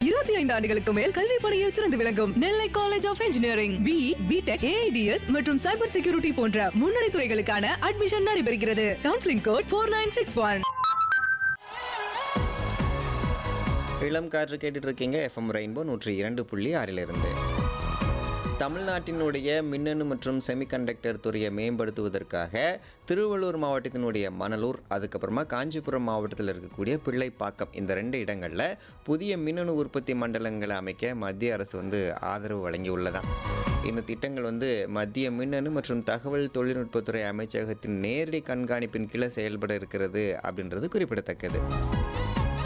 இருபத்தி ஐந்து ஆண்டுகளுக்கு மேல் கல்வி பணியில் சிறந்து விளங்கும் Nellai college of engineering B BTech AIDS மற்றும் சைபர் செக்யூரிட்டி போன்ற முன்னணி துறைகளுக்கான அட்மிஷன் நடைபெறுகிறது counselling code four nine six one இளம் காற்று கேட்டுட்டு இருக்கீங்க எஃப்எம் ரெயின்போ நூற்றி இரண்டு புள்ளி ஆறிலிருந்து தமிழ்நாட்டினுடைய மின்னணு மற்றும் செமிகண்டக்டர் துறையை மேம்படுத்துவதற்காக திருவள்ளூர் மாவட்டத்தினுடைய மணலூர் அதுக்கப்புறமா காஞ்சிபுரம் மாவட்டத்தில் இருக்கக்கூடிய பிள்ளைப்பாக்கம் இந்த ரெண்டு இடங்களில் புதிய மின்னணு உற்பத்தி மண்டலங்களை அமைக்க மத்திய அரசு வந்து ஆதரவு வழங்கியுள்ளதாம் இந்த திட்டங்கள் வந்து மத்திய மின்னணு மற்றும் தகவல் தொழில்நுட்பத்துறை அமைச்சகத்தின் நேரடி கண்காணிப்பின் கீழே செயல்பட இருக்கிறது அப்படின்றது குறிப்பிடத்தக்கது